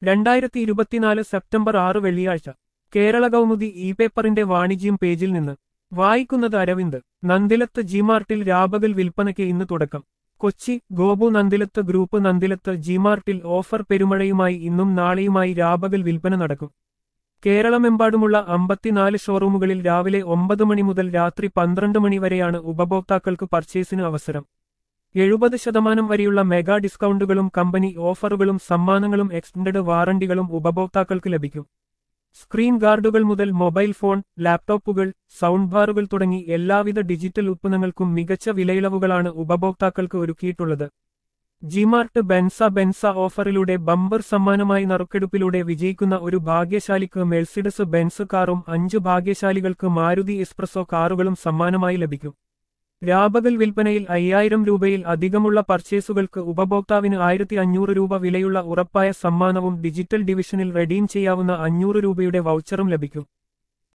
രണ്ടായിരത്തി ഇരുപത്തിനാല് സെപ്റ്റംബർ ആറ് വെള്ളിയാഴ്ച കേരള കൗമുദി ഇ പേപ്പറിന്റെ വാണിജ്യം പേജിൽ നിന്ന് വായിക്കുന്നത് അരവിന്ദ് നന്ദിലത്ത് ജിമാർട്ടിൽ രാപകൽ വിൽപ്പനയ്ക്ക് ഇന്ന് തുടക്കം കൊച്ചി ഗോപു നന്ദിലത്ത് ഗ്രൂപ്പ് നന്ദിലത്ത് ജിമാർട്ടിൽ ഓഫർ പെരുമഴയുമായി ഇന്നും നാളെയുമായി രാപകൽ വിൽപ്പന നടക്കും കേരളമെമ്പാടുമുള്ള അമ്പത്തിനാല് ഷോറൂമുകളിൽ രാവിലെ ഒമ്പത് മണി മുതൽ രാത്രി പന്ത്രണ്ട് മണി വരെയാണ് ഉപഭോക്താക്കൾക്ക് പർച്ചേസിന് അവസരം എഴുപത് ശതമാനം വരെയുള്ള മെഗാ ഡിസ്കൗണ്ടുകളും കമ്പനി ഓഫറുകളും സമ്മാനങ്ങളും എക്സ്റ്റൻഡഡ് വാറണ്ടികളും ഉപഭോക്താക്കൾക്ക് ലഭിക്കും സ്ക്രീൻ ഗാർഡുകൾ മുതൽ മൊബൈൽ ഫോൺ ലാപ്ടോപ്പുകൾ സൗണ്ട് ബാറുകൾ തുടങ്ങി എല്ലാവിധ ഡിജിറ്റൽ ഉത്പന്നങ്ങൾക്കും മികച്ച വിലയിളവുകളാണ് ഉപഭോക്താക്കൾക്ക് ഒരുക്കിയിട്ടുള്ളത് ജിമാർട്ട് ബെൻസ ബെൻസ ഓഫറിലൂടെ ബമ്പർ സമ്മാനമായി നറുക്കെടുപ്പിലൂടെ വിജയിക്കുന്ന ഒരു ഭാഗ്യശാലിക്ക് മെഴ്സിഡസ് ബെൻസ് കാറും അഞ്ച് ഭാഗ്യശാലികൾക്ക് മാരുതി എക്സ്പ്രസോ കാറുകളും സമ്മാനമായി ലഭിക്കും രാപകൽ വിൽപ്പനയിൽ അയ്യായിരം രൂപയിൽ അധികമുള്ള പർച്ചേസുകൾക്ക് ഉപഭോക്താവിന് ആയിരത്തി അഞ്ഞൂറ് രൂപ വിലയുള്ള ഉറപ്പായ സമ്മാനവും ഡിജിറ്റൽ ഡിവിഷനിൽ റെഡീം ചെയ്യാവുന്ന അഞ്ഞൂറ് രൂപയുടെ വൗച്ചറും ലഭിക്കും